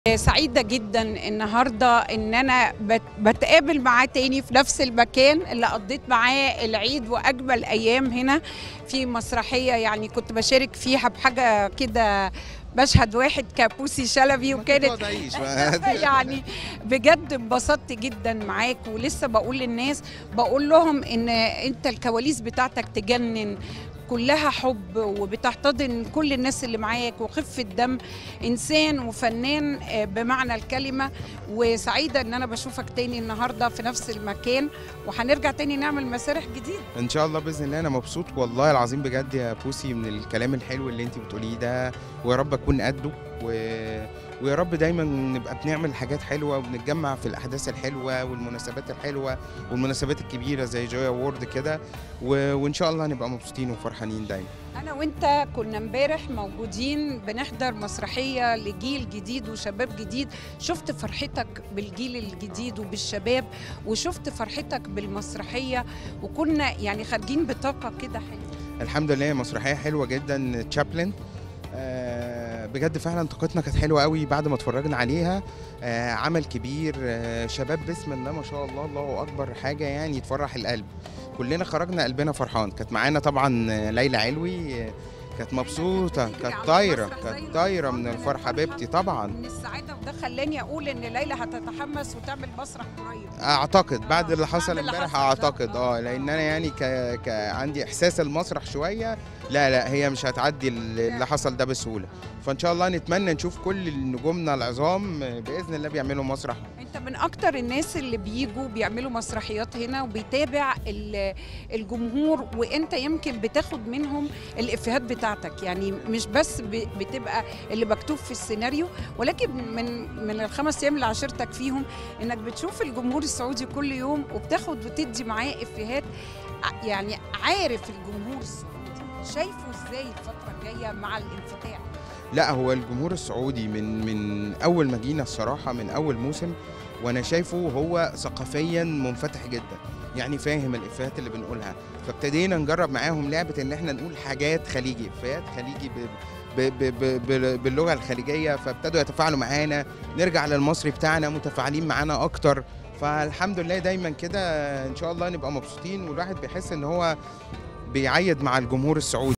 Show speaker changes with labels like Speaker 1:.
Speaker 1: سعيدة جدا النهاردة ان انا بت- بتقابل معاه تاني في نفس المكان اللي قضيت معاه العيد واجمل ايام هنا في مسرحية يعني كنت بشارك فيها بحاجة كده مشهد واحد كابوسي شلبي وكانت يعني بجد انبسطت جدا معاك ولسه بقول للناس بقول لهم ان انت الكواليس بتاعتك تجنن كلها حب وبتحتضن كل الناس اللي معاك وخفة دم إنسان وفنان آه، بمعنى الكلمة وسعيدة إن أنا بشوفك تاني النهاردة في نفس المكان وهنرجع تاني نعمل مسارح جديد
Speaker 2: ان شاء الله باذن الله انا مبسوط والله العظيم بجد يا بوسي من الكلام الحلو اللي انت بتقوليه ده ويا رب اكون قده و... ويا رب دايما نبقى بنعمل حاجات حلوه وبنتجمع في الاحداث الحلوه والمناسبات الحلوه والمناسبات الكبيره زي جويا وورد كده و... وان شاء الله نبقى مبسوطين وفرحانين دايما
Speaker 1: أنا وأنت كنا امبارح موجودين بنحضر مسرحية لجيل جديد وشباب جديد شفت فرحتك بالجيل الجديد وبالشباب وشفت فرحتك بالمسرحية وكنا يعني خارجين بطاقة كده حلوة
Speaker 2: الحمد لله مسرحيه حلوه جدا تشابلن آه، بجد فعلا طاقتنا كانت حلوه قوي بعد ما اتفرجنا عليها آه، عمل كبير آه، شباب بسم الله ما شاء الله الله اكبر حاجه يعني تفرح القلب كلنا خرجنا قلبنا فرحان كانت معانا طبعا آه، ليلى علوي آه، كانت مبسوطه كانت طايره كانت طايره من الفرحه حبيبتي طبعا
Speaker 1: من السعادة وده خلاني أقول إن ليلى هتتحمس وتعمل مسرح قريب
Speaker 2: اعتقد بعد اللي حصل
Speaker 1: بعد اللي
Speaker 2: امبارح
Speaker 1: حصل ده،
Speaker 2: اعتقد
Speaker 1: آه.
Speaker 2: اه لان انا يعني ك... ك... عندي احساس المسرح شويه لا لا هي مش هتعدي اللي حصل ده بسهوله فان شاء الله نتمنى نشوف كل نجومنا العظام باذن الله بيعملوا مسرح
Speaker 1: انت من اكتر الناس اللي بيجوا بيعملوا مسرحيات هنا وبيتابع ال- الجمهور وانت يمكن بتاخد منهم الافيهات بتاعتك يعني مش بس ب- بتبقى اللي مكتوب في السيناريو ولكن من من الخمس ايام اللي عاشرتك فيهم انك بتشوف الجمهور السعودي كل يوم وبتاخد وتدي معاه افيهات ع- يعني عارف الجمهور السعودي شايفه ازاي الفتره الجايه مع الانفتاح
Speaker 2: لا هو الجمهور السعودي من من اول ما جينا الصراحه من اول موسم وانا شايفه هو ثقافيا منفتح جدا يعني فاهم الافيهات اللي بنقولها فابتدينا نجرب معاهم لعبه ان احنا نقول حاجات خليجي افيهات خليجي ب ب ب ب ب باللغه الخليجيه فابتدوا يتفاعلوا معانا نرجع للمصري بتاعنا متفاعلين معانا اكتر فالحمد لله دايما كده ان شاء الله نبقى مبسوطين والواحد بيحس ان هو بيعيد مع الجمهور السعودي